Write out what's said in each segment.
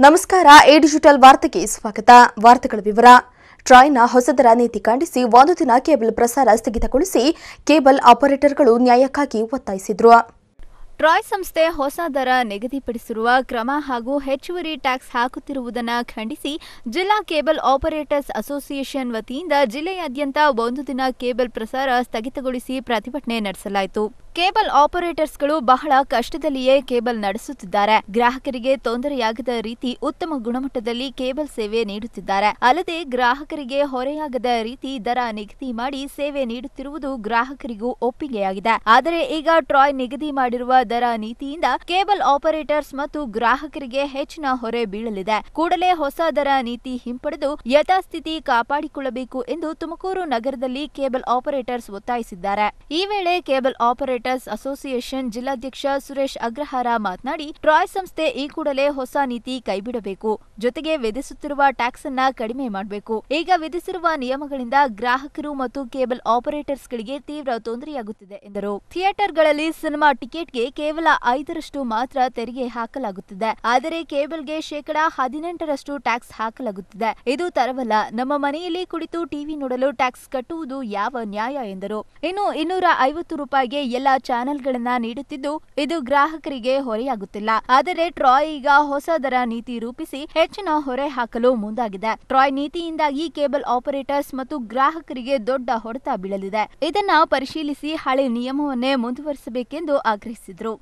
ನಮಸ್ಕಾರ A digital ವಾರ್ತೆಗೆ ಸ್ವಾಗತ ವಾರ್ತೆಗಳ ವಿವರ ಟ್ರಾಯ್ನ ಹೊಸ ದರ ನೀತಿ ಖಂಡಿಸಿ ಒಂದು ದಿನ ಕೇಬಲ್ ಪ್ರಸಾರ ಸ್ಥಗಿತಗೊಳಿಸಿ ಕೇಬಲ್ ಆಪರೇಟರ್ಗಳು ನ್ಯಾಯಕ್ಕಾಗಿ ಒತ್ತಾಯಿಸಿದ್ರು ಟ್ರಾಯ್ ಸಂಸ್ಥೆ ಹೊಸ ದರ ನಿಗದಿಪಡಿಸಿರುವ ಕ್ರಮ ಹಾಗೂ ಹೆಚ್ಚುವರಿ ಟ್ಯಾಕ್ಸ್ ಹಾಕುತ್ತಿರುವುದನ್ನು ಖಂಡಿಸಿ ಜಿಲ್ಲಾ ಕೇಬಲ್ ಆಪರೇಟರ್ಸ್ ಅಸೋಸಿಯೇಷನ್ ವತಿಯಿಂದ ಜಿಲ್ಲೆಯಾದ್ಯಂತ ಒಂದು ದಿನ ಕೇಬಲ್ ಪ್ರಸಾರ ಸ್ಥಗಿತಗೊಳಿಸಿ ಪ್ರತಿಭಟನೆ ನಡೆಸಲಾಯಿತು ಕೇಬಲ್ ಆಪರೇಟರ್ಸ್ಗಳು ಬಹಳ ಕಷ್ಟದಲ್ಲಿಯೇ ಕೇಬಲ್ ನಡೆಸುತ್ತಿದ್ದಾರೆ ಗ್ರಾಹಕರಿಗೆ ತೊಂದರೆಯಾಗದ ರೀತಿ ಉತ್ತಮ ಗುಣಮಟ್ಟದಲ್ಲಿ ಕೇಬಲ್ ಸೇವೆ ನೀಡುತ್ತಿದ್ದಾರೆ ಅಲ್ಲದೆ ಗ್ರಾಹಕರಿಗೆ ಹೊರೆಯಾಗದ ರೀತಿ ದರ ನಿಗದಿ ಮಾಡಿ ಸೇವೆ ನೀಡುತ್ತಿರುವುದು ಗ್ರಾಹಕರಿಗೂ ಒಪ್ಪಿಗೆಯಾಗಿದೆ ಆದರೆ ಈಗ ಟ್ರಾಯ್ ನಿಗದಿ ಮಾಡಿರುವ ದರ ನೀತಿಯಿಂದ ಕೇಬಲ್ ಆಪರೇಟರ್ಸ್ ಮತ್ತು ಗ್ರಾಹಕರಿಗೆ ಹೆಚ್ಚಿನ ಹೊರೆ ಬೀಳಲಿದೆ ಕೂಡಲೇ ಹೊಸ ದರ ನೀತಿ ಹಿಂಪಡೆದು ಯಥಾಸ್ಥಿತಿ ಕಾಪಾಡಿಕೊಳ್ಳಬೇಕು ಎಂದು ತುಮಕೂರು ನಗರದಲ್ಲಿ ಕೇಬಲ್ ಆಪರೇಟರ್ಸ್ ಒತ್ತಾಯಿಸಿದ್ದಾರೆ ಈ ವೇಳೆ ಕೇಬಲ್ ಆಪರೇಟರ್ಸ್ ಅಸೋಸಿಯೇಷನ್ ಜಿಲ್ಲಾಧ್ಯಕ್ಷ ಸುರೇಶ್ ಅಗ್ರಹಾರ ಮಾತನಾಡಿ ಟ್ರಾಯ್ ಸಂಸ್ಥೆ ಈ ಕೂಡಲೇ ಹೊಸ ನೀತಿ ಕೈಬಿಡಬೇಕು ಜೊತೆಗೆ ವಿಧಿಸುತ್ತಿರುವ ಟ್ಯಾಕ್ಸ್ ಅನ್ನ ಕಡಿಮೆ ಮಾಡಬೇಕು ಈಗ ವಿಧಿಸಿರುವ ನಿಯಮಗಳಿಂದ ಗ್ರಾಹಕರು ಮತ್ತು ಕೇಬಲ್ ಆಪರೇಟರ್ಸ್ಗಳಿಗೆ ತೀವ್ರ ತೊಂದರೆಯಾಗುತ್ತಿದೆ ಎಂದರು ಥಿಯೇಟರ್ಗಳಲ್ಲಿ ಸಿನಿಮಾ ಟಿಕೆಟ್ಗೆ ಕೇವಲ ಐದರಷ್ಟು ಮಾತ್ರ ತೆರಿಗೆ ಹಾಕಲಾಗುತ್ತಿದೆ ಆದರೆ ಕೇಬಲ್ಗೆ ಶೇಕಡಾ ಹದಿನೆಂಟರಷ್ಟು ಟ್ಯಾಕ್ಸ್ ಹಾಕಲಾಗುತ್ತಿದೆ ಇದು ತರವಲ್ಲ ನಮ್ಮ ಮನೆಯಲ್ಲಿ ಕುಳಿತು ಟಿವಿ ನೋಡಲು ಟ್ಯಾಕ್ಸ್ ಕಟ್ಟುವುದು ಯಾವ ನ್ಯಾಯ ಎಂದರು ಇನ್ನು ಇನ್ನೂರ ಐವತ್ತು ರೂಪಾಯಿಗೆ ಎಲ್ಲಾ ಚಾನೆಲ್ಗಳನ್ನ ನೀಡುತ್ತಿದ್ದು ಇದು ಗ್ರಾಹಕರಿಗೆ ಹೊರೆಯಾಗುತ್ತಿಲ್ಲ ಆದರೆ ಟ್ರಾಯ್ ಈಗ ಹೊಸ ದರ ನೀತಿ ರೂಪಿಸಿ ಹೆಚ್ಚಿನ ಹೊರೆ ಹಾಕಲು ಮುಂದಾಗಿದೆ ಟ್ರಾಯ್ ನೀತಿಯಿಂದಾಗಿ ಕೇಬಲ್ ಆಪರೇಟರ್ಸ್ ಮತ್ತು ಗ್ರಾಹಕರಿಗೆ ದೊಡ್ಡ ಹೊಡೆತ ಬೀಳಲಿದೆ ಇದನ್ನ ಪರಿಶೀಲಿಸಿ ಹಳೆ ನಿಯಮವನ್ನೇ ಮುಂದುವರಿಸಬೇಕೆಂದು ಆಗ್ರಹಿಸಿದ್ರು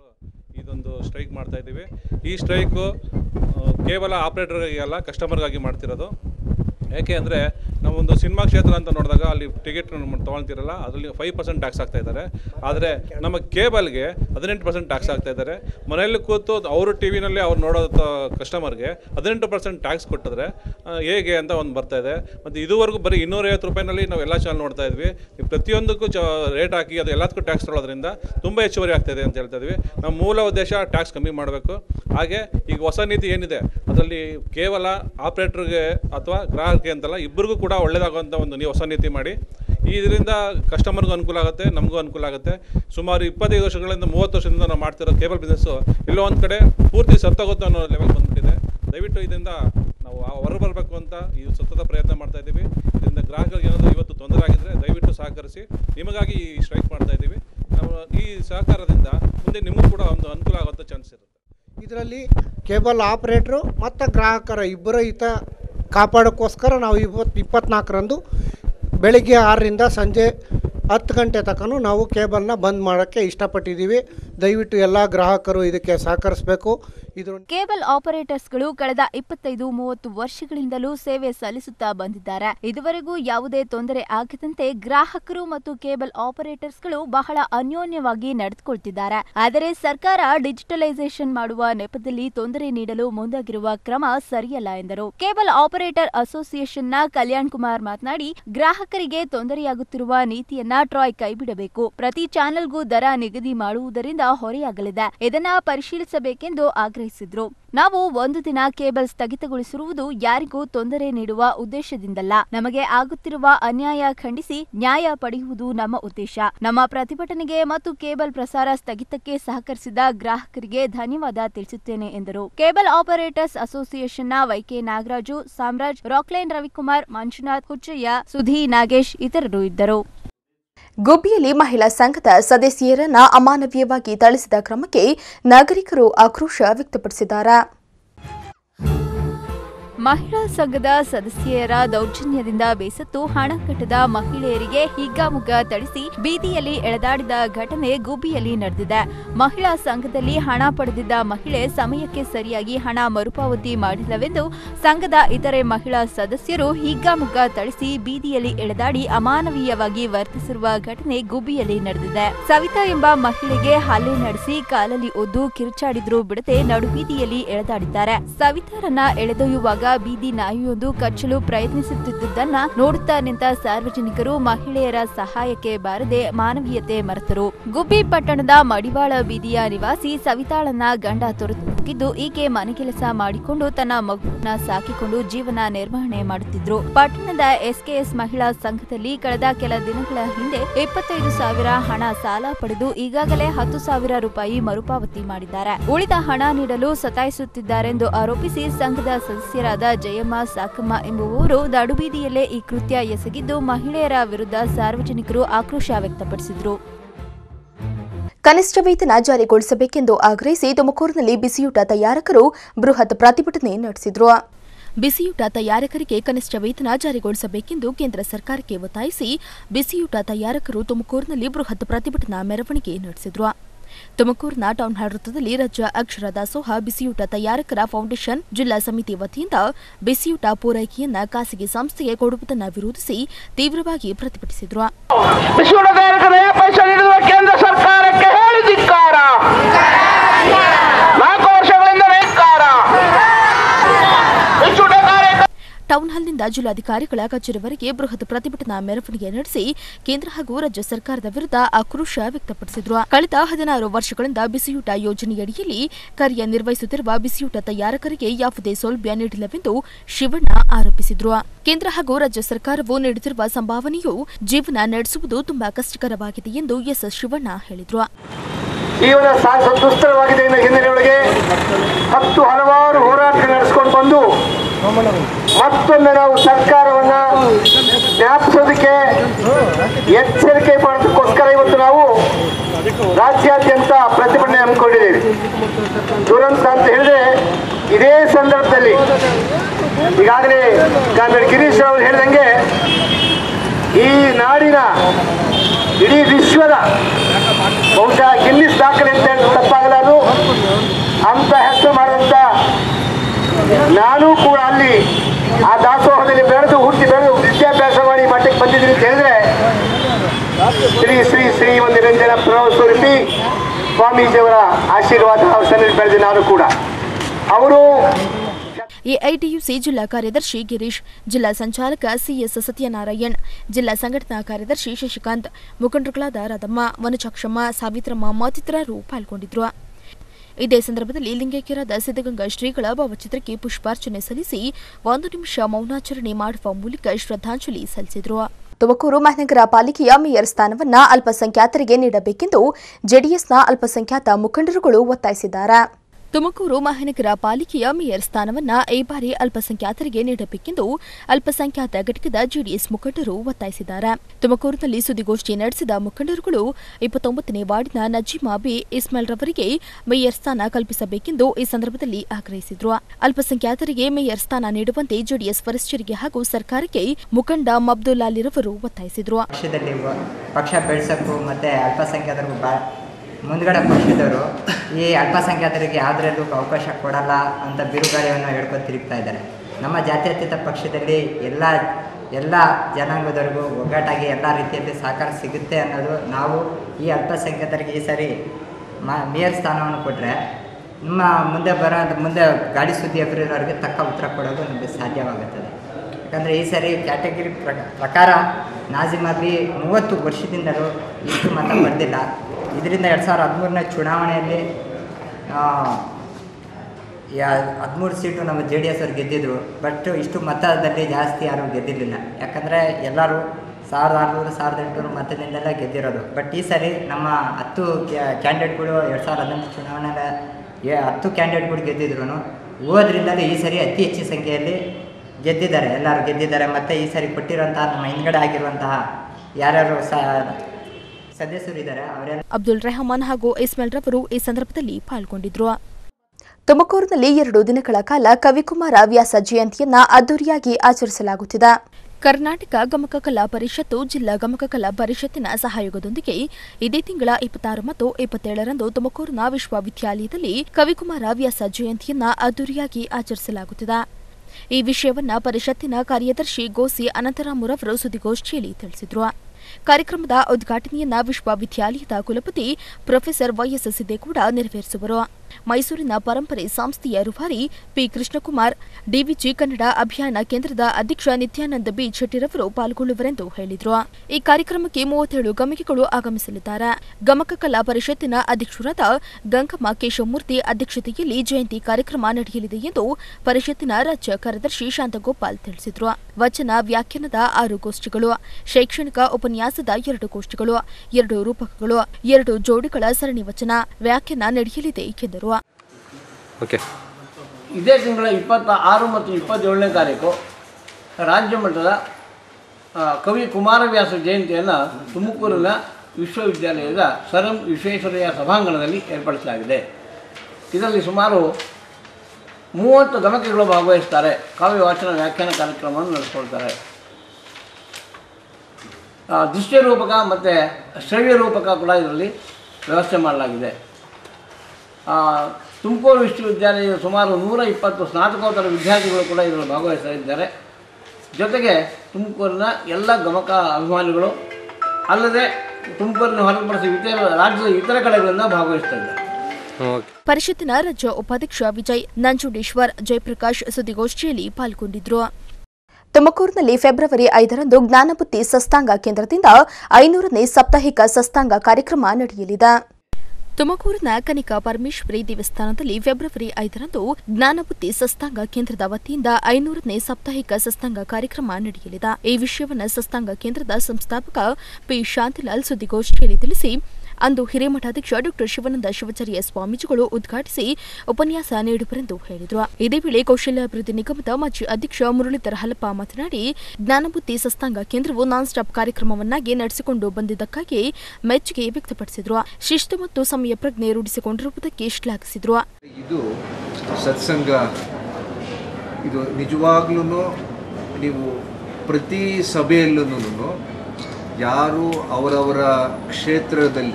ಇದೊಂದು ಸ್ಟ್ರೈಕ್ ಮಾಡ್ತಾ ಇದ್ದೀವಿ ಈ ಸ್ಟ್ರೈಕು ಆ, ಕೇವಲ ಆಪ್ರೇಟರ್ಗಾಗಿಲ್ಲ ಕಸ್ಟಮರ್ಗಾಗಿ ಮಾಡ್ತಿರೋದು ಯಾಕೆ ಅಂದರೆ ನಾವೊಂದು ಸಿನಿಮಾ ಕ್ಷೇತ್ರ ಅಂತ ನೋಡಿದಾಗ ಅಲ್ಲಿ ಟಿಕೆಟ್ ತೊಗೊಳ್ತಿರಲ್ಲ ಅದರಲ್ಲಿ ಫೈವ್ ಪರ್ಸೆಂಟ್ ಟ್ಯಾಕ್ಸ್ ಆಗ್ತಾ ಇದ್ದಾರೆ ಆದರೆ ನಮ್ಮ ಕೇಬಲ್ಗೆ ಹದಿನೆಂಟು ಪರ್ಸೆಂಟ್ ಟ್ಯಾಕ್ಸ್ ಆಗ್ತಾ ಇದ್ದಾರೆ ಮನೆಯಲ್ಲಿ ಕೂತು ಅವರು ಟಿ ವಿನಲ್ಲಿ ಅವ್ರು ನೋಡೋ ಕಸ್ಟಮರ್ಗೆ ಹದಿನೆಂಟು ಪರ್ಸೆಂಟ್ ಟ್ಯಾಕ್ಸ್ ಕೊಟ್ಟಿದ್ರೆ ಆ, ಹೇಗೆ ಅಂತ ಒಂದು ಬರ್ತಾ ಇದೆ ಮತ್ತು ಇದುವರೆಗೂ ಬರೀ ಇನ್ನೂರೈವತ್ತು ರೂಪಾಯಿನಲ್ಲಿ ನಾವು ಎಲ್ಲ ಚಾನಲ್ ನೋಡ್ತಾ ಇದ್ವಿ ಈ ಪ್ರತಿಯೊಂದಕ್ಕೂ ಚ ರೇಟ್ ಹಾಕಿ ಅದು ಎಲ್ಲದಕ್ಕೂ ಟ್ಯಾಕ್ಸ್ ತೊಗೊಳೋದ್ರಿಂದ ತುಂಬ ಹೆಚ್ಚುವರಿ ಆಗ್ತಾ ಇದೆ ಅಂತ ಹೇಳ್ತಾ ಇದ್ವಿ ನಮ್ಮ ಮೂಲ ಉದ್ದೇಶ ಟ್ಯಾಕ್ಸ್ ಕಮ್ಮಿ ಮಾಡಬೇಕು ಹಾಗೆ ಈಗ ಹೊಸ ನೀತಿ ಏನಿದೆ ಅದರಲ್ಲಿ ಕೇವಲ ಆಪ್ರೇಟ್ರಿಗೆ ಅಥವಾ ಗ್ರಾಹಕರಿಗೆ ಅಂತಲ್ಲ ಇಬ್ಬರಿಗೂ ಕೂಡ ಒಳ್ಳೆಯದಾಗುವಂಥ ಒಂದು ನೀವು ಹೊಸ ನೀತಿ ಮಾಡಿ ಇದರಿಂದ ಕಸ್ಟಮರ್ಗೂ ಅನುಕೂಲ ಆಗುತ್ತೆ ನಮಗೂ ಅನುಕೂಲ ಆಗುತ್ತೆ ಸುಮಾರು ಇಪ್ಪತ್ತೈದು ವರ್ಷಗಳಿಂದ ಮೂವತ್ತು ವರ್ಷದಿಂದ ನಾವು ಮಾಡ್ತಿರೋ ಕೇಬಲ್ ಬಿಸ್ನೆಸ್ಸು ಎಲ್ಲೋ ಒಂದು ಕಡೆ ಪೂರ್ತಿ ಸತ್ತೋಗುತ್ತೆ ಅನ್ನೋ ಲೆವೆಲ್ ಬಂದ್ಬಿಟ್ಟಿದೆ ದಯವಿಟ್ಟು ಇದರಿಂದ ನಾವು ಹೊರ ಬರಬೇಕು ಅಂತ ಈ ಸತತ ಪ್ರಯತ್ನ ಮಾಡ್ತಾ ಇದ್ದೀವಿ ಇದರಿಂದ ಗ್ರಾಹಕರಿಗೆ ಏನಾದರೂ ಇವತ್ತು ತೊಂದರೆ ಆಗಿದ್ರೆ ದಯವಿಟ್ಟು ಸಹಕರಿಸಿ ನಿಮಗಾಗಿ ಈ ಸ್ಟ್ರೈಕ್ ಮಾಡ್ತಾ ಇದ್ದೀವಿ ನಾವು ಈ ಸಹಕಾರದಿಂದ ಮುಂದೆ ನಿಮಗೂ ಕೂಡ ಒಂದು ಅನುಕೂಲ ಆಗುವಂಥ ಚಾನ್ಸ್ ಇರುತ್ತೆ ಇದರಲ್ಲಿ ಕೇಬಲ್ ಆಪ್ರೇಟ್ರು ಮತ್ತು ಗ್ರಾಹಕರ ಇಬ್ಬರ ಹಿತ ಕಾಪಾಡೋಕ್ಕೋಸ್ಕರ ನಾವು ಇವತ್ತು ಇಪ್ಪತ್ನಾಲ್ಕರಂದು ಬೆಳಿಗ್ಗೆ ಆರರಿಂದ ಸಂಜೆ ಹತ್ತು ಗಂಟೆ ತನಕ ನಾವು ಕೇಬಲ್ನ ಬಂದ್ ಮಾಡೋಕ್ಕೆ ಇಷ್ಟಪಟ್ಟಿದ್ದೀವಿ ದಯವಿಟ್ಟು ಎಲ್ಲ ಗ್ರಾಹಕರು ಇದಕ್ಕೆ ಸಹಕರಿಸಬೇಕು ಇದ್ರ ಕೇಬಲ್ ಆಪರೇಟರ್ಸ್ಗಳು ಕಳೆದ ಇಪ್ಪತ್ತೈದು ಮೂವತ್ತು ವರ್ಷಗಳಿಂದಲೂ ಸೇವೆ ಸಲ್ಲಿಸುತ್ತಾ ಬಂದಿದ್ದಾರೆ ಇದುವರೆಗೂ ಯಾವುದೇ ತೊಂದರೆ ಆಗದಂತೆ ಗ್ರಾಹಕರು ಮತ್ತು ಕೇಬಲ್ ಆಪರೇಟರ್ಸ್ಗಳು ಬಹಳ ಅನ್ಯೋನ್ಯವಾಗಿ ನಡೆದುಕೊಳ್ತಿದ್ದಾರೆ ಆದರೆ ಸರ್ಕಾರ ಡಿಜಿಟಲೈಸೇಷನ್ ಮಾಡುವ ನೆಪದಲ್ಲಿ ತೊಂದರೆ ನೀಡಲು ಮುಂದಾಗಿರುವ ಕ್ರಮ ಸರಿಯಲ್ಲ ಎಂದರು ಕೇಬಲ್ ಆಪರೇಟರ್ ಅಸೋಸಿಯೇಷನ್ನ ಕಲ್ಯಾಣ್ ಕುಮಾರ್ ಮಾತನಾಡಿ ಗ್ರಾಹಕರಿಗೆ ತೊಂದರೆಯಾಗುತ್ತಿರುವ ನೀತಿಯನ್ನ ಟ್ರಾಯ್ ಕೈಬಿಡಬೇಕು ಪ್ರತಿ ಚಾನೆಲ್ಗೂ ದರ ನಿಗದಿ ಮಾಡುವುದರಿಂದ ಹೊರೆಯಾಗಲಿದೆ ಇದನ್ನ ಪರಿಶೀಲಿಸಬೇಕೆಂದು ಆಗ್ರಹಿಸಿದ್ರು ನಾವು ಒಂದು ದಿನ ಕೇಬಲ್ ಸ್ಥಗಿತಗೊಳಿಸಿರುವುದು ಯಾರಿಗೂ ತೊಂದರೆ ನೀಡುವ ಉದ್ದೇಶದಿಂದಲ್ಲ ನಮಗೆ ಆಗುತ್ತಿರುವ ಅನ್ಯಾಯ ಖಂಡಿಸಿ ನ್ಯಾಯ ಪಡೆಯುವುದು ನಮ್ಮ ಉದ್ದೇಶ ನಮ್ಮ ಪ್ರತಿಭಟನೆಗೆ ಮತ್ತು ಕೇಬಲ್ ಪ್ರಸಾರ ಸ್ಥಗಿತಕ್ಕೆ ಸಹಕರಿಸಿದ ಗ್ರಾಹಕರಿಗೆ ಧನ್ಯವಾದ ತಿಳಿಸುತ್ತೇನೆ ಎಂದರು ಕೇಬಲ್ ಆಪರೇಟರ್ಸ್ ಅಸೋಸಿಯೇಷನ್ನ ವೈಕೆ ನಾಗರಾಜು ಸಾಮ್ರಾಜ್ ರಾಕ್ಲೈನ್ ರವಿಕುಮಾರ್ ಮಂಜುನಾಥ್ ಹುಚ್ಚಯ್ಯ ಸುಧಿ ನಾಗೇಶ್ ಇತರರು ಇದ್ದರು ಗುಬ್ಬಿಯಲ್ಲಿ ಮಹಿಳಾ ಸಂಘದ ಸದಸ್ಯರನ್ನ ಅಮಾನವೀಯವಾಗಿ ಥಳಿಸಿದ ಕ್ರಮಕ್ಕೆ ನಾಗರಿಕರು ಆಕ್ರೋಶ ವ್ಯಕ್ತಪಡಿಸಿದ್ದಾರೆ ಮಹಿಳಾ ಸಂಘದ ಸದಸ್ಯರ ದೌರ್ಜನ್ಯದಿಂದ ಬೇಸತ್ತು ಹಣ ಕಟ್ಟದ ಮಹಿಳೆಯರಿಗೆ ಹಿಗ್ಗಾಮುಗ್ಗ ಥಳಿಸಿ ಬೀದಿಯಲ್ಲಿ ಎಳೆದಾಡಿದ ಘಟನೆ ಗುಬ್ಬಿಯಲ್ಲಿ ನಡೆದಿದೆ ಮಹಿಳಾ ಸಂಘದಲ್ಲಿ ಹಣ ಪಡೆದಿದ್ದ ಮಹಿಳೆ ಸಮಯಕ್ಕೆ ಸರಿಯಾಗಿ ಹಣ ಮರುಪಾವತಿ ಮಾಡಿಲ್ಲವೆಂದು ಸಂಘದ ಇತರೆ ಮಹಿಳಾ ಸದಸ್ಯರು ಹಿಗ್ಗಾಮುಗ್ಗ ಥಳಿಸಿ ಬೀದಿಯಲ್ಲಿ ಎಳೆದಾಡಿ ಅಮಾನವೀಯವಾಗಿ ವರ್ತಿಸಿರುವ ಘಟನೆ ಗುಬ್ಬಿಯಲ್ಲಿ ನಡೆದಿದೆ ಸವಿತಾ ಎಂಬ ಮಹಿಳೆಗೆ ಹಲ್ಲೆ ನಡೆಸಿ ಕಾಲಲ್ಲಿ ಒದ್ದು ಕಿರುಚಾಡಿದ್ರೂ ಬಿಡದೆ ನಡುಬೀದಿಯಲ್ಲಿ ಎಳೆದಾಡಿದ್ದಾರೆ ಸವಿತಾರನ್ನ ಎಳೆದೊಯ್ಯುವಾಗ ಬೀದಿ ನಾಯಿಯೊಂದು ಕಚ್ಚಲು ಪ್ರಯತ್ನಿಸುತ್ತಿದ್ದುದನ್ನ ನೋಡುತ್ತಾ ನಿಂತ ಸಾರ್ವಜನಿಕರು ಮಹಿಳೆಯರ ಸಹಾಯಕ್ಕೆ ಬಾರದೆ ಮಾನವೀಯತೆ ಮರೆತರು ಗುಬ್ಬಿ ಪಟ್ಟಣದ ಮಡಿವಾಳ ಬೀದಿಯ ನಿವಾಸಿ ಸವಿತಾಳನ್ನ ಗಂಡ ತೊರೆದು ಹೋಗಿದ್ದು ಈಕೆ ಮನೆಕೆಲಸ ಮಾಡಿಕೊಂಡು ತನ್ನ ಮಗುವನ್ನ ಸಾಕಿಕೊಂಡು ಜೀವನ ನಿರ್ವಹಣೆ ಮಾಡುತ್ತಿದ್ರು ಪಟ್ಟಣದ ಎಸ್ಕೆಎಸ್ ಮಹಿಳಾ ಸಂಘದಲ್ಲಿ ಕಳೆದ ಕೆಲ ದಿನಗಳ ಹಿಂದೆ ಇಪ್ಪತ್ತೈದು ಸಾವಿರ ಹಣ ಸಾಲ ಪಡೆದು ಈಗಾಗಲೇ ಹತ್ತು ಸಾವಿರ ರೂಪಾಯಿ ಮರುಪಾವತಿ ಮಾಡಿದ್ದಾರೆ ಉಳಿದ ಹಣ ನೀಡಲು ಸತಾಯಿಸುತ್ತಿದ್ದಾರೆಂದು ಆರೋಪಿಸಿ ಸಂಘದ ಸದಸ್ಯರಾದ ಜಯಮ್ಮ ಸಾಕಮ್ಮ ಎಂಬುವವರು ನಡುಬೀದಿಯಲ್ಲೇ ಈ ಕೃತ್ಯ ಎಸಗಿದ್ದು ಮಹಿಳೆಯರ ವಿರುದ್ಧ ಸಾರ್ವಜನಿಕರು ಆಕ್ರೋಶ ವ್ಯಕ್ತಪಡಿಸಿದ್ರು ಕನಿಷ್ಠ ವೇತನ ಜಾರಿಗೊಳಿಸಬೇಕೆಂದು ಆಗ್ರಹಿಸಿ ತುಮಕೂರಿನಲ್ಲಿ ಬಿಸಿಯೂಟ ತಯಾರಕರು ಬೃಹತ್ ಪ್ರತಿಭಟನೆ ನಡೆಸಿದ್ರು ಬಿಸಿಯೂಟ ತಯಾರಕರಿಗೆ ಕನಿಷ್ಠ ವೇತನ ಜಾರಿಗೊಳಿಸಬೇಕೆಂದು ಕೇಂದ್ರ ಸರ್ಕಾರಕ್ಕೆ ಒತ್ತಾಯಿಸಿ ಬಿಸಿಯೂಟ ತಯಾರಕರು ತುಮಕೂರಿನಲ್ಲಿ ಬೃಹತ್ ಪ್ರತಿಭಟನಾ ಮೆರವಣಿಗೆ ನಡೆಸಿದ್ರು ತುಮಕೂರಿನ ಟೌನ್ ಹಾಲ್ ವೃತ್ತದಲ್ಲಿ ರಾಜ್ಯ ಅಕ್ಷರ ದಾಸೋಹ ಬಿಸಿಯೂಟ ತಯಾರಕರ ಫೌಂಡೇಶನ್ ಜಿಲ್ಲಾ ಸಮಿತಿ ವತಿಯಿಂದ ಬಿಸಿಯೂಟ ಪೂರೈಕೆಯನ್ನ ಖಾಸಗಿ ಸಂಸ್ಥೆಗೆ ಕೊಡುವುದನ್ನು ವಿರೋಧಿಸಿ ತೀವ್ರವಾಗಿ ಪ್ರತಿಭಟಿಸಿದ್ರು ಬಿಸಿಯೂಟಗಾರರಿಗೆ ನಯ ಪೈಸೆ ನೀಡುವ ಕೇಂದ್ರ ಸರ್ಕಾರಕ್ಕೆ ಹೇಳಿ ಧಿಕ್ಕಾರ ನಾಲ್ಕು ವರ್ಷಗಳಿಂದ ನೇಕಾರ ಬಿಸಿಯೂಟಗಾರ ಟೌನ್ ಹಾಲ್ನಿಂದ ಜಿಲ್ಲಾಧಿಕಾರಿಗಳ ಕಚೇರಿವರೆಗೆ ಬೃಹತ್ ಪ್ರತಿಭಟನಾ ಮೆರವಣಿಗೆ ನಡೆಸಿ ಕೇಂದ್ರ ಹಾಗೂ ರಾಜ್ಯ ಸರ್ಕಾರದ ವಿರುದ್ಧ ಆಕ್ರೋಶ ವ್ಯಕ್ತಪಡಿಸಿದ್ರು ಕಳೆದ ಹದಿನಾರು ವರ್ಷಗಳಿಂದ ಬಿಸಿಯೂಟ ಯೋಜನೆಯಡಿಯಲ್ಲಿ ಕಾರ್ಯನಿರ್ವಹಿಸುತ್ತಿರುವ ಬಿಸಿಯೂಟ ತಯಾರಕರಿಗೆ ಯಾವುದೇ ಸೌಲಭ್ಯ ನೀಡಿಲ್ಲವೆಂದು ಶಿವಣ್ಣ ಆರೋಪಿಸಿದ್ರು ಕೇಂದ್ರ ಹಾಗೂ ರಾಜ್ಯ ಸರ್ಕಾರವು ನೀಡುತ್ತಿರುವ ಸಂಭಾವನೆಯು ಜೀವನ ನಡೆಸುವುದು ತುಂಬಾ ಕಷ್ಟಕರವಾಗಿದೆ ಎಂದು ಎಸ್ ಶಿವಣ್ಣ ಹೇಳಿದ್ರು ಜೀವನ ಸಾಗಿಸ ದುಸ್ತರವಾಗಿದೆ ಎನ್ನುವ ಹಿನ್ನೆಲೆಯೊಳಗೆ ಹತ್ತು ಹಲವಾರು ಹೋರಾಟ ನಡೆಸ್ಕೊಂಡು ಬಂದು ಮತ್ತೊಮ್ಮೆ ನಾವು ಸರ್ಕಾರವನ್ನ ಜ್ಞಾಪಿಸೋದಕ್ಕೆ ಎಚ್ಚರಿಕೆ ಮಾಡೋದಕ್ಕೋಸ್ಕರ ಇವತ್ತು ನಾವು ರಾಜ್ಯಾದ್ಯಂತ ಪ್ರತಿಭಟನೆ ಹಮ್ಮಿಕೊಂಡಿದ್ದೇವೆ ದುರಂತ ಅಂತ ಹೇಳಿದ್ರೆ ಇದೇ ಸಂದರ್ಭದಲ್ಲಿ ಈಗಾಗಲೇ ಕಾಮ್ರೇಡ್ ಗಿರೀಶ್ ಅವರು ಹೇಳಿದಂಗೆ ಈ ನಾಡಿನ ಇಡೀ ವಿಶ್ವದ ಬಹುಶಃ ಗಿನ್ನಿಸ್ ದಾಖಲೆ ಅಂತ ಹೇಳಿದ್ರೆ ತಪ್ಪಾಗಲಾರು ಅಂತ ಹೆಸರು ಮಾಡಿದಂತ ನಾನು ಕೂಡ ಅಲ್ಲಿ ಆ ದಾಸೋಹದಲ್ಲಿ ಬೆಳೆದು ಹುಟ್ಟಿ ಬೆಳೆದು ವಿದ್ಯಾಭ್ಯಾಸ ಮಾಡಿ ಮಟ್ಟಕ್ಕೆ ಬಂದಿದ್ದೀನಿ ಅಂತ ಹೇಳಿದ್ರೆ ಶ್ರೀ ಶ್ರೀ ಶ್ರೀ ಒಂದು ನಿರಂಜನ ಪ್ರಣವ ಸ್ವರೂಪಿ ಸ್ವಾಮೀಜಿಯವರ ಆಶೀರ್ವಾದ ಅವಸರದಲ್ಲಿ ಬೆಳೆದ ನಾನು ಕೂಡ ಅವರು ಎಐಟಿಯುಸಿ ಜಿಲ್ಲಾ ಕಾರ್ಯದರ್ಶಿ ಗಿರೀಶ್ ಜಿಲ್ಲಾ ಸಂಚಾಲಕ ಸಿಎಸ್ ಸತ್ಯನಾರಾಯಣ್ ಜಿಲ್ಲಾ ಸಂಘಟನಾ ಕಾರ್ಯದರ್ಶಿ ಶಶಿಕಾಂತ್ ಮುಖಂಡರುಗಳಾದ ರಾಧಮ್ಮ ವನಚಾಕ್ಷಮ್ಮ ಸಾವಿತ್ರಮ್ಮ ಮತ್ತಿತರರು ಪಾಲ್ಗೊಂಡಿದ್ರು ಇದೇ ಸಂದರ್ಭದಲ್ಲಿ ಲಿಂಗೈಕ್ಯರಾದ ಸಿದ್ದಗಂಗಾ ಶ್ರೀಗಳ ಭಾವಚಿತ್ರಕ್ಕೆ ಪುಷ್ಪಾರ್ಚನೆ ಸಲ್ಲಿಸಿ ಒಂದು ನಿಮಿಷ ಮೌನಾಚರಣೆ ಮಾಡುವ ಮೂಲಕ ಶ್ರದ್ಧಾಂಜಲಿ ಸಲ್ಲಿಸಿದ್ರು ತುಮಕೂರು ಮಹಾನಗರ ಪಾಲಿಕೆಯ ಮೇಯರ್ ಸ್ಥಾನವನ್ನ ಅಲ್ಪಸಂಖ್ಯಾತರಿಗೆ ನೀಡಬೇಕೆಂದು ಜೆಡಿಎಸ್ನ ಅಲ್ಪಸಂಖ್ಯಾತ ಮುಖಂಡರುಗಳು ಒತ್ತಾಯಿಸಿದ್ದಾರೆ ತುಮಕೂರು ಮಹಾನಗರ ಪಾಲಿಕೆಯ ಮೇಯರ್ ಸ್ಥಾನವನ್ನ ಈ ಬಾರಿ ಅಲ್ಪಸಂಖ್ಯಾತರಿಗೆ ನೀಡಬೇಕೆಂದು ಅಲ್ಪಸಂಖ್ಯಾತ ಘಟಕದ ಜೆಡಿಎಸ್ ಮುಖಂಡರು ಒತ್ತಾಯಿಸಿದ್ದಾರೆ ತುಮಕೂರಿನಲ್ಲಿ ಸುದ್ದಿಗೋಷ್ಠಿ ನಡೆಸಿದ ಮುಖಂಡರುಗಳು ಇಪ್ಪತ್ತೊಂಬತ್ತನೇ ವಾರ್ಡಿನ ನಜೀಮಾ ಬಿ ಇಸ್ಮಾಯಿಲ್ ರವರಿಗೆ ಮೇಯರ್ ಸ್ಥಾನ ಕಲ್ಪಿಸಬೇಕೆಂದು ಈ ಸಂದರ್ಭದಲ್ಲಿ ಆಗ್ರಹಿಸಿದ್ರು ಅಲ್ಪಸಂಖ್ಯಾತರಿಗೆ ಮೇಯರ್ ಸ್ಥಾನ ನೀಡುವಂತೆ ಜೆಡಿಎಸ್ ವರಿಷ್ಠರಿಗೆ ಹಾಗೂ ಸರ್ಕಾರಕ್ಕೆ ಮುಖಂಡ ಮಬ್ದುಲ್ಲಾಲಿರವರು ಒತ್ತಾಯಿಸಿದ್ರು ಪಕ್ಷದಲ್ಲಿ ವ- ಪಕ್ಷ ಬೆಳೆಸೋಕ್ಕೂ ಮತ್ತು ಅಲ್ಪಸಂಖ್ಯಾತರಿಗೂ ಬಾ ಮುಂದ್ಗಡೆ ಪಕ್ಷದವರು ಈ ಅಲ್ಪಸಂಖ್ಯಾತರಿಗೆ ಯಾವುದರಲ್ಲೂ ಅವಕಾಶ ಕೊಡಲ್ಲ ಅಂತ ಬಿರುಗಾಳಿಯನ್ನು ಹೇಳ್ಕೊಂಡು ತಿರುಗ್ತಾ ಇದ್ದಾರೆ ನಮ್ಮ ಜಾತ್ಯತೀತ ಪಕ್ಷದಲ್ಲಿ ಎಲ್ಲ ಎಲ್ಲ ಜನಾಂಗದವರಿಗೂ ಒಗ್ಗಟ್ಟಾಗಿ ಎಲ್ಲ ರೀತಿಯಲ್ಲಿ ಸಹಕಾರ ಸಿಗುತ್ತೆ ಅನ್ನೋದು ನಾವು ಈ ಅಲ್ಪಸಂಖ್ಯಾತರಿಗೆ ಈ ಸರಿ ಮ ಮೇಯರ್ ಸ್ಥಾನವನ್ನು ಕೊಟ್ಟರೆ ನಮ್ಮ ಮುಂದೆ ಬರೋ ಮುಂದೆ ಗಾಡಿ ಸುದ್ದಿ ಅಭಿವೃದ್ಧಿಯವರಿಗೆ ತಕ್ಕ ಉತ್ತರ ಕೊಡೋದು ನಮಗೆ ಸಾಧ್ಯವಾಗುತ್ತದೆ ಯಾಕಂದರೆ ಈ ಸರಿ ಕ್ಯಾಟಗರಿ ಪ್ರ ಪ್ರಕಾರ ನಾಜಿಮಾ ಬಿ ಮೂವತ್ತು ವರ್ಷದಿಂದಲೂ ಇಷ್ಟು ಮತ ಪಡೆದಿಲ್ಲ ಇದರಿಂದ ಎರಡು ಸಾವಿರದ ಹದಿಮೂರನೇ ಚುನಾವಣೆಯಲ್ಲಿ ಹದಿಮೂರು ಸೀಟು ನಮ್ಮ ಜೆ ಡಿ ಎಸ್ ಅವ್ರು ಗೆದ್ದಿದ್ರು ಬಟ್ ಇಷ್ಟು ಮತದಲ್ಲಿ ಜಾಸ್ತಿ ಯಾರೂ ಗೆದ್ದಿರಲಿಲ್ಲ ಯಾಕಂದರೆ ಎಲ್ಲರೂ ಸಾವಿರದ ಆರುನೂರು ಸಾವಿರದ ಎಂಟುನೂರು ಮತದಿಂದೆಲ್ಲ ಗೆದ್ದಿರೋದು ಬಟ್ ಈ ಸರಿ ನಮ್ಮ ಹತ್ತು ಕ್ಯಾಂಡಿಡೇಟ್ಗಳು ಎರಡು ಸಾವಿರದ ಹದಿನೆಂಟು ಚುನಾವಣೆಗೆ ಏ- ಹತ್ತು ಕ್ಯಾಂಡಿಡೇಟ್ಗಳು ಗೆದ್ದಿದ್ರು ಹೋದ್ರಿಂದಲೇ ಈ ಸರಿ ಅತಿ ಹೆಚ್ಚು ಸಂಖ್ಯೆಯಲ್ಲಿ ಗೆದ್ದಿದ್ದಾರೆ ಎಲ್ಲರೂ ಗೆದ್ದಿದ್ದಾರೆ ಮತ್ತು ಈ ಸರಿ ಕೊಟ್ಟಿರುವಂತಹ ನಮ್ಮ ಹಿಂದ್ಗಡೆ ಆಗಿರುವಂತಹ ಯಾರ್ಯಾರು ಸ ಸದಸ್ಯರಿದ್ದಾರೆ ಅವರೆಲ್ಲ ಅಬ್ದುಲ್ ರೆಹಮಾನ್ ಹಾಗೂ ಇಸ್ಮಾಯಿಲ್ ರವರು ಈ ಸಂದರ್ಭದಲ್ಲಿ ಪಾಲ್ಗೊಂಡಿದ್ರು ತುಮಕೂರಿನಲ್ಲಿ ಎರಡು ದಿನಗಳ ಕಾಲ ಕವಿಕುಮಾರ ವ್ಯಾಸ ಜಯಂತಿಯನ್ನ ಅದ್ದೂರಿಯಾಗಿ ಆಚರಿಸಲಾಗುತ್ತಿದೆ ಕರ್ನಾಟಕ ಗಮಕ ಕಲಾ ಪರಿಷತ್ತು ಜಿಲ್ಲಾ ಗಮಕ ಕಲಾ ಪರಿಷತ್ತಿನ ಸಹಯೋಗದೊಂದಿಗೆ ಇದೇ ತಿಂಗಳ ಇಪ್ಪತ್ತಾರು ಮತ್ತು ಇಪ್ಪತ್ತೇಳರಂದು ತುಮಕೂರಿನ ವಿಶ್ವವಿದ್ಯಾಲಯದಲ್ಲಿ ಕವಿಕುಮಾರ ವ್ಯಾಸ ಜಯಂತಿಯನ್ನ ಅದ್ದೂರಿಯಾಗಿ ಆಚರಿಸಲಾಗುತ್ತಿದೆ ಈ ವಿಷಯವನ್ನ ಪರಿಷತ್ತಿನ ಕಾರ್ಯದರ್ಶಿ ಗೋಸಿ ಅನಂತರಾಮುರವರು ಸುದ್ದಿಗೋಷ್ಠಿಯಲ್ಲಿ ತಿಳಿಸಿದರು ಕಾರ್ಯಕ್ರಮದ ಉದ್ಘಾಟನೆಯನ್ನ ವಿಶ್ವವಿದ್ಯಾಲಯದ ಕುಲಪತಿ ಪ್ರೊಫೆಸರ್ ವೈಎಸ್ ಸಿದ್ದೇಗೌಡ ನೆರವೇರಿಸುವರು ಮೈಸೂರಿನ ಪರಂಪರೆ ಸಂಸ್ಥೆಯ ರೂವಾರಿ ಪಿ ಕೃಷ್ಣಕುಮಾರ್ ಡಿವಿಜಿ ಕನ್ನಡ ಅಭಿಯಾನ ಕೇಂದ್ರದ ಅಧ್ಯಕ್ಷ ನಿತ್ಯಾನಂದ ಬಿ ಶೆಟ್ಟಿರವರು ಪಾಲ್ಗೊಳ್ಳುವರೆಂದು ಹೇಳಿದರು ಈ ಕಾರ್ಯಕ್ರಮಕ್ಕೆ ಮೂವತ್ತೇಳು ಗಮಕಿಗಳು ಆಗಮಿಸಲಿದ್ದಾರೆ ಗಮಕ ಕಲಾ ಪರಿಷತ್ತಿನ ಅಧ್ಯಕ್ಷರಾದ ಗಂಗಮ್ಮ ಕೇಶವಮೂರ್ತಿ ಅಧ್ಯಕ್ಷತೆಯಲ್ಲಿ ಜಯಂತಿ ಕಾರ್ಯಕ್ರಮ ನಡೆಯಲಿದೆ ಎಂದು ಪರಿಷತ್ತಿನ ರಾಜ್ಯ ಕಾರ್ಯದರ್ಶಿ ಶಾಂತಗೋಪಾಲ್ ತಿಳಿಸಿದರು ವಚನ ವ್ಯಾಖ್ಯಾನದ ಆರು ಗೋಷ್ಠಿಗಳು ಶೈಕ್ಷಣಿಕ ಉಪನ್ಯಾಸದ ಎರಡು ಗೋಷ್ಠಿಗಳು ಎರಡು ರೂಪಕಗಳು ಎರಡು ಜೋಡಿಗಳ ಸರಣಿ ವಚನ ವ್ಯಾಖ್ಯಾನ ನಡೆಯಲಿದೆ ಎಂದರು ಓಕೆ ಇದೇ ತಿಂಗಳ ಇಪ್ಪತ್ತ ಆರು ಮತ್ತು ಇಪ್ಪತ್ತೇಳನೇ ತಾರೀಕು ರಾಜ್ಯ ಮಟ್ಟದ ಆ, ಕವಿ ಕುಮಾರವ್ಯಾಸ ಜಯಂತಿಯನ್ನು ತುಮಕೂರಿನ ವಿಶ್ವವಿದ್ಯಾಲಯದ ಸರ್ ಎಂ ವಿಶ್ವೇಶ್ವರಯ್ಯ ಸಭಾಂಗಣದಲ್ಲಿ ಏರ್ಪಡಿಸಲಾಗಿದೆ ಇದರಲ್ಲಿ ಸುಮಾರು ಮೂವತ್ತು ಗಮಕಗಳು ಭಾಗವಹಿಸ್ತಾರೆ ಕಾವ್ಯ ವಾಚನ ವ್ಯಾಖ್ಯಾನ ಕಾರ್ಯಕ್ರಮವನ್ನು ನಡೆಸ್ಕೊಳ್ತಾರೆ ಆ, ದೃಶ್ಯ ರೂಪಕ ಮತ್ತು ಶ್ರವ್ಯ ರೂಪಕ ಕೂಡ ಇದರಲ್ಲಿ ವ್ಯವಸ್ಥೆ ಮಾಡಲಾಗಿದೆ ಆ, ತುಮಕೂರು ವಿಶ್ವವಿದ್ಯಾಲಯದ ಸುಮಾರು ನೂರ ಇಪ್ಪತ್ತು ಸ್ನಾತಕೋತ್ತರ ವಿದ್ಯಾರ್ಥಿಗಳು ಕೂಡ ಇದರಲ್ಲಿ ಭಾಗವಹಿಸ್ತಾ ಇದ್ದಾರೆ ಜೊತೆಗೆ ತುಮಕೂರಿನ ಎಲ್ಲ ಗಮಕ ಅಭಿಮಾನಿಗಳು ಅಲ್ಲದೆ ತುಮಕೂರಿನ ಹೊರತುಪಡಿಸಿ ಇತರ ರಾಜ್ಯದ ಇತರ ಕಡೆಗಳಿಂದ ಭಾಗವಹಿಸ್ತಾ ಇದ್ದಾರೆ ಓಕೆ ಪರಿಷತ್ತಿನ ರಾಜ್ಯ ಉಪಾಧ್ಯಕ್ಷ ವಿಜಯ್ ನಂಜುಂಡೇಶ್ವರ್ ಜಯಪ್ರಕಾಶ್ ಸುದ್ದಿಗೋಷ್ಠಿಯಲ್ಲಿ ಪಾಲ್ಗೊಂಡಿದ್ರು ತುಮಕೂರಿನಲ್ಲಿ ಫೆಬ್ರವರಿ ಐದರಂದು ಜ್ಞಾನಬುದ್ಧಿ ಸಸ್ತಾಂಗ ಕೇಂದ್ರದಿಂದ ಐನೂರನೇ ಸಾಪ್ತಾಹಿಕ ಸಸ್ತಾಂಗ ಕಾರ್ಯಕ್ರಮ ನಡೆಯಲಿದೆ ತುಮಕೂರಿನ ಕನಿಕಾ ಪರಮೇಶ್ವರಿ ದೇವಸ್ಥಾನದಲ್ಲಿ ಫೆಬ್ರವರಿ ಐದರಂದು ಜ್ಞಾನಬುದ್ಧಿ ಸಸ್ತಾಂಗ ಕೇಂದ್ರದ ವತಿಯಿಂದ ಐನೂರನೇ ಸಾಪ್ತಾಹಿಕ ಸಸ್ತಾಂಗ ಕಾರ್ಯಕ್ರಮ ನಡೆಯಲಿದೆ ಈ ವಿಷಯವನ್ನು ಸಸ್ತಾಂಗ ಕೇಂದ್ರದ ಸಂಸ್ಥಾಪಕ ಪಿ ಶಾಂತಿಲಾಲ್ ಸುದ್ದಿಗೋಷ್ಠಿಯಲ್ಲಿ ತಿಳಿಸಿ ಅಂದು ಹಿರೇಮಠಾಧ್ಯಕ್ಷ ಡಾ ಶಿವಾನಂದ ಶಿವಾಚಾರ್ಯ ಸ್ವಾಮೀಜಿಗಳು ಉದ್ಘಾಟಿಸಿ ಉಪನ್ಯಾಸ ನೀಡುವರೆಂದು ಹೇಳಿದರು ಇದೇ ವೇಳೆ ಕೌಶಲ್ಯಾಭಿವೃದ್ಧಿ ನಿಗಮದ ಮಾಜಿ ಅಧ್ಯಕ್ಷ ಮುರಳೀಧರ ಹಲಪ ಮಾತನಾಡಿ ಜ್ಞಾನಬುದ್ಧಿ ಸಸ್ತಾಂಗ ಕೇಂದ್ರವು ನಾನ್ ಸ್ಟಾಪ್ ಕಾರ್ಯಕ್ರಮವನ್ನಾಗಿ ನಡೆಸಿಕೊಂಡು ಬಂದಿದ್ದಕ್ಕಾಗಿ ಮೆಚ್ಚುಗೆ ವ್ಯಕ್ತಪಡಿಸಿದರು ಶಿಸ್ತು ಮತ್ತು ಸಮಯ ಪ್ರಜ್ಞೆ ರೂಢಿಸಿಕೊಂಡಿರುವುದಕ್ಕೆ ಶ್ಲಾಘಿಸಿದರು ಇದು ಸತ್ಸಂಗ ಇದು ನಿಜವಾಗ್ಲೂ ನೀವು ಪ್ರತಿ ಸಭೆಯಲ್ಲೂ ಯಾರು ಅವರವರ ಕ್ಷೇತ್ರದಲ್ಲಿ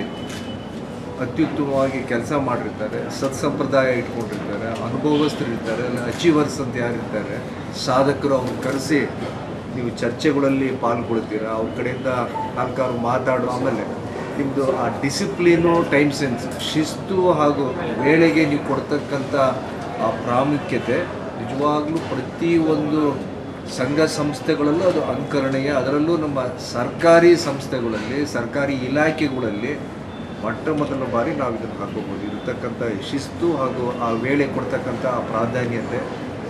ಅತ್ಯುತ್ತಮವಾಗಿ ಕೆಲಸ ಮಾಡಿರ್ತಾರೆ ಸತ್ಸಂಪ್ರದಾಯ ಇಟ್ಕೊಂಡಿರ್ತಾರೆ ಅನುಭವಸ್ಥರಿರ್ತಾರೆ ಅಲ್ಲ ಅಚೀವರ್ಸ್ ಅಂತ ಯಾರಿರ್ತಾರೆ ಸಾಧಕರು ಅವ್ರನ್ನ ಕರೆಸಿ ನೀವು ಚರ್ಚೆಗಳಲ್ಲಿ ಪಾಲ್ಗೊಳ್ತೀರಾ ಅವ್ರ ಕಡೆಯಿಂದ ನಾಲ್ಕಾರು ಮಾತಾಡು ಆಮೇಲೆ ನಿಮ್ಮದು ಆ ಡಿಸಿಪ್ಲಿನು ಟೈಮ್ ಸೆನ್ಸ್ ಶಿಸ್ತು ಹಾಗೂ ವೇಳೆಗೆ ನೀವು ಕೊಡ್ತಕ್ಕಂಥ ಆ ಪ್ರಾಮುಖ್ಯತೆ ನಿಜವಾಗ್ಲೂ ಪ್ರತಿಯೊಂದು ಸಂಘ ಸಂಸ್ಥೆಗಳಲ್ಲೂ ಅದು ಅನುಕರಣೀಯ ಅದರಲ್ಲೂ ನಮ್ಮ ಸರ್ಕಾರಿ ಸಂಸ್ಥೆಗಳಲ್ಲಿ ಸರ್ಕಾರಿ ಇಲಾಖೆಗಳಲ್ಲಿ ಮೊಟ್ಟ ಮೊದಲ ಬಾರಿ ನಾವು ಇದನ್ನು ಹಾಕೋಬೋದು ಇರತಕ್ಕಂಥ ಶಿಸ್ತು ಹಾಗೂ ಆ ವೇಳೆ ಕೊಡ್ತಕ್ಕಂಥ ಆ ಪ್ರಾಧಾನ್ಯತೆ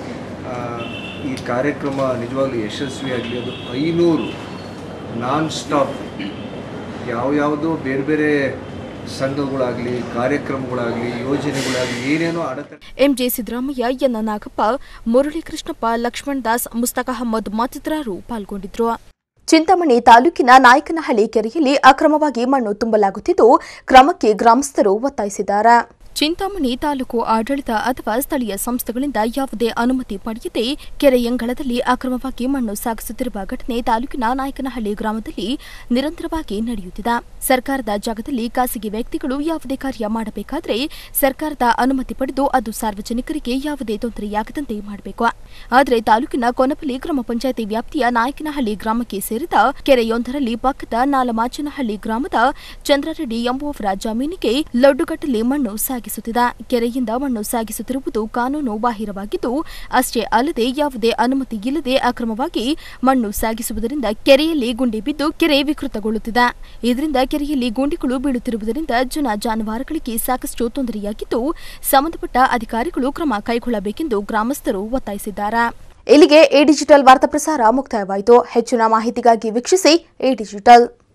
ಆ, ಈ ಕಾರ್ಯಕ್ರಮ ನಿಜವಾಗ್ಲೂ ಯಶಸ್ವಿಯಾಗಲಿ ಅದು ಐನೂರು ನಾನ್ ಸ್ಟಾಪ್ ಯಾವ್ಯಾವುದೋ ಬೇರೆ ಬೇರೆ ಸಂಘಗಳಾಗಲಿ ಕಾರ್ಯಕ್ರಮಗಳಾಗಲಿ ಯೋಜನೆಗಳಾಗಲಿ ಏನೇನೋ ಅಡೆತಡೆ ಎಂಜೆ ಸಿದ್ದರಾಮಯ್ಯ ಎನ್ ನಾಗಪ್ಪ ಮುರಳಿ ಕೃಷ್ಣಪ್ಪ ಲಕ್ಷ್ಮಣ್ ದಾಸ್ ಮುಸ್ತಕ್ ಅಹಮದ್ ಮತ್ತಿತರರು ಪಾಲ್ಗೊಂಡಿದ್ರು ಚಿಂತಾಮಣಿ ತಾಲೂಕಿನ ನಾಯಕನಹಳ್ಳಿ ಕೆರೆಯಲ್ಲಿ ಅಕ್ರಮವಾಗಿ ಮಣ್ಣು ತುಂಬಲಾಗುತ್ತಿದ್ದು ಕ್ರಮಕ್ಕೆ ಗ್ರಾಮಸ್ಥರು ಒತ್ತಾಯಿಸಿದ್ದಾರೆ ಚಿಂತಾಮಣಿ ತಾಲೂಕು ಆಡಳಿತ ಅಥವಾ ಸ್ಥಳೀಯ ಸಂಸ್ಥೆಗಳಿಂದ ಯಾವುದೇ ಅನುಮತಿ ಪಡೆಯದೆ ಕೆರೆಯಂಗಳದಲ್ಲಿ ಅಕ್ರಮವಾಗಿ ಮಣ್ಣು ಸಾಗಿಸುತ್ತಿರುವ ಘಟನೆ ತಾಲೂಕಿನ ನಾಯಕನಹಳ್ಳಿ ಗ್ರಾಮದಲ್ಲಿ ನಿರಂತರವಾಗಿ ನಡೆಯುತ್ತಿದೆ ಸರ್ಕಾರದ ಜಾಗದಲ್ಲಿ ಖಾಸಗಿ ವ್ಯಕ್ತಿಗಳು ಯಾವುದೇ ಕಾರ್ಯ ಮಾಡಬೇಕಾದ್ರೆ ಸರ್ಕಾರದ ಅನುಮತಿ ಪಡೆದು ಅದು ಸಾರ್ವಜನಿಕರಿಗೆ ಯಾವುದೇ ತೊಂದರೆಯಾಗದಂತೆ ಮಾಡಬೇಕು ಆದರೆ ತಾಲೂಕಿನ ಕೊನಪಲ್ಲಿ ಗ್ರಾಮ ಪಂಚಾಯತಿ ವ್ಯಾಪ್ತಿಯ ನಾಯಕನಹಳ್ಳಿ ಗ್ರಾಮಕ್ಕೆ ಸೇರಿದ ಕೆರೆಯೊಂದರಲ್ಲಿ ಪಕ್ಕದ ನಾಲಮಾಚನಹಳ್ಳಿ ಗ್ರಾಮದ ಚಂದ್ರಾರೆಡ್ಡಿ ಎಂಬುವವರ ಜಮೀನಿಗೆ ಲಡ್ಡುಗಟ್ಟಲೆ ಮಣ್ಣು ಸಾಗಿಸುತ್ತಿದೆ ಕೆರೆಯಿಂದ ಮಣ್ಣು ಸಾಗಿಸುತ್ತಿರುವುದು ಕಾನೂನು ಬಾಹಿರವಾಗಿದ್ದು ಅಷ್ಟೇ ಅಲ್ಲದೆ ಯಾವುದೇ ಅನುಮತಿ ಇಲ್ಲದೆ ಅಕ್ರಮವಾಗಿ ಮಣ್ಣು ಸಾಗಿಸುವುದರಿಂದ ಕೆರೆಯಲ್ಲಿ ಗುಂಡಿ ಬಿದ್ದು ಕೆರೆ ವಿಕೃತಗೊಳ್ಳುತ್ತಿದೆ ಇದರಿಂದ ಕೆರೆಯಲ್ಲಿ ಗುಂಡಿಗಳು ಬೀಳುತ್ತಿರುವುದರಿಂದ ಜನ ಜಾನುವಾರುಗಳಿಗೆ ಸಾಕಷ್ಟು ತೊಂದರೆಯಾಗಿದ್ದು ಸಂಬಂಧಪಟ್ಟ ಅಧಿಕಾರಿಗಳು ಕ್ರಮ ಕೈಗೊಳ್ಳಬೇಕೆಂದು ಗ್ರಾಮಸ್ಥರು ಒತ್ತಾಯಿಸಿದ್ದಾರೆ ಇಲ್ಲಿಗೆ ಎ ಡಿಜಿಟಲ್ ವಾರ್ತಾ ಪ್ರಸಾರ ಮುಕ್ತಾಯವಾಯಿತು ಹೆಚ್ಚಿನ ಮಾಹಿತಿಗಾಗಿ ವೀಕ್ಷಿಸಿ ಎ ಡಿಜಿಟಲ್